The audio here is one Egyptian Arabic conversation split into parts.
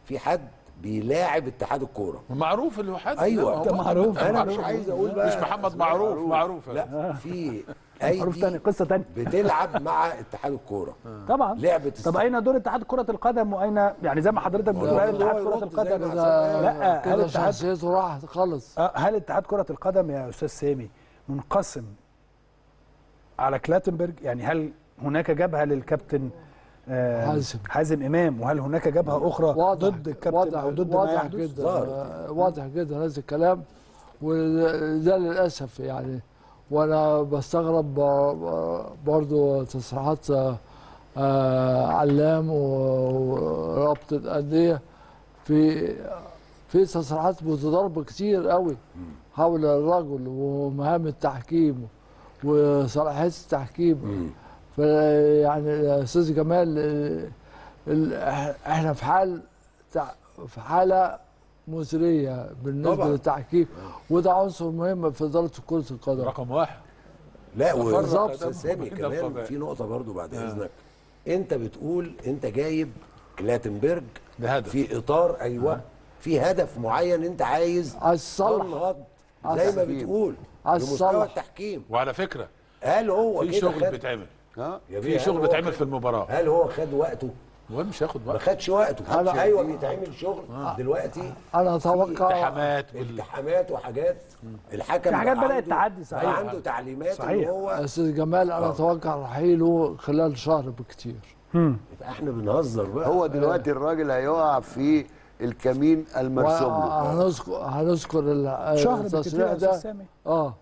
في حد بيلاعب اتحاد الكوره معروف اللي هو حد أيوة، ده ده معروف. انا مش عايز اقول بقى مش محمد معروف معروف لا في معروف تاني ايدي قصه تانية بتلعب مع اتحاد الكوره طبعا لعبه طب اين دور اتحاد كره القدم واين يعني زي ما حضرتك بتقول والله هل اتحاد هو كره يرد القدم زي ما ده لا هل كده اتحاد شخصيته راحت خالص آه، هل اتحاد كرة القدم يا أستاذ سامي منقسم على كلاتنبرج يعني هل هناك جبهة للكابتن آه، حازم. حازم إمام وهل هناك جبهة أخرى واضح ضد الكابتن واضح أو ضد ما واضح يحدث جدا ظاهر. آه، واضح جدا هذا الكلام وده للاسف يعني وانا بستغرب ب- برضو تصريحات آه، آه، علام و- ورابطه الانديه في في تصريحات متضاربه كتير قوي حول الرجل ومهام التحكيم وصلاحيه التحكيم فيعني يا استاذ جمال ال- ال- احنا في حال تع- في حاله مزريه بالنسبه طبعاً. للتحكيم وده عنصر مهم في اداره كره القدم رقم واحد لا بالظبط. وأستاذ سامي كده كمان الطبيعي. في نقطه برضو بعد اذنك انت بتقول انت جايب كلاتنبرج بهدف. في اطار ايوه في هدف معين انت عايز عايز تصلح تنهض عايز زي ما تحكيم. بتقول عايز بمستوى تصلح. التحكيم وعلى فكره هل هو في كده شغل خد بيتعمل ها يا في بيه، شغل هل هو بيتعمل خد- في المباراه هل هو خد وقته؟ المهم مش هياخد ما وقت خدش وقته أنا- ايوه بيتعمل شغل دلوقتي انا اتوقع التحامات وال... التحامات وحاجات الحكم في حاجات بقى بدأت عنده- تعدي صحيح. بقى عنده تعليمات صحيح. ان يا هو استاذ جمال انا اتوقع رحيله خلال شهر بكتير مم. يبقى احنا بنهزر بقى هو دلوقتي الراجل هيقع في الكمين المرسوم له وهنذكر هنذكر ال- شهر بالكتير التصريح يا أستاذ ده سامي اه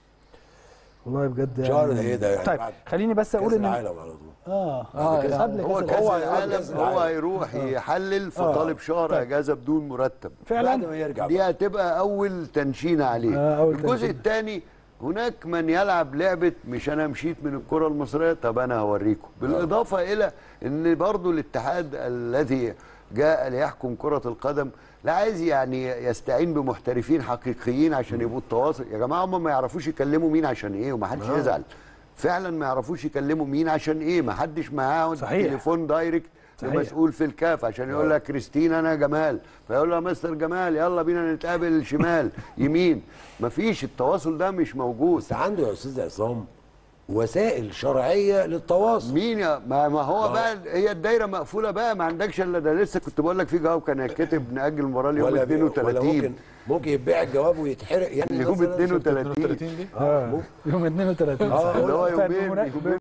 والله بجد يعني- شهر ده ايه ده يعني طيب بعد خليني بس كاس أقول إن العالم على طول اه آه، قبل يعني هو كأس كاس هو العالم كأس هو العالم. هيروح يحلل فطالب شهر اجازه بدون مرتب بعد فعلا ما يرجع دي بقى. هتبقى اول تنشينه عليه آه، أول الجزء تنشينة. الثاني هناك من يلعب لعبه مش انا مشيت من الكره المصريه طب انا هوريكم بالاضافه الى ان برضو الاتحاد الذي جاء ليحكم كره القدم لا عايز يعني يستعين بمحترفين حقيقيين عشان يبقوا التواصل يا جماعه هم ما يعرفوش يكلموا مين عشان ايه ومحدش آه. يزعل فعلا ما يعرفوش يكلموا مين عشان ايه ما حدش معاه صحيح. تليفون دايركت صحيح. مسؤول في الكاف عشان يقول لك كريستين انا جمال فيقول له يا مستر جمال يلا بينا نتقابل شمال يمين مفيش التواصل ده مش موجود بس عنده يا استاذ عصام وسائل شرعيه للتواصل مين يا ما, ما هو بقى هي الدايره مقفوله بقى ما عندكش الا ده لسه كنت بقول لك في جواب كان كاتب ناجل المباراه اليوم ولا بي- ولا 32 ممكن ممكن يتباع الجواب ويتحرق يعني اليوم مثلاً 32 32 دي اه ممكن. يوم 32 آه، اللي هو طيب، يومين بمنا- يومين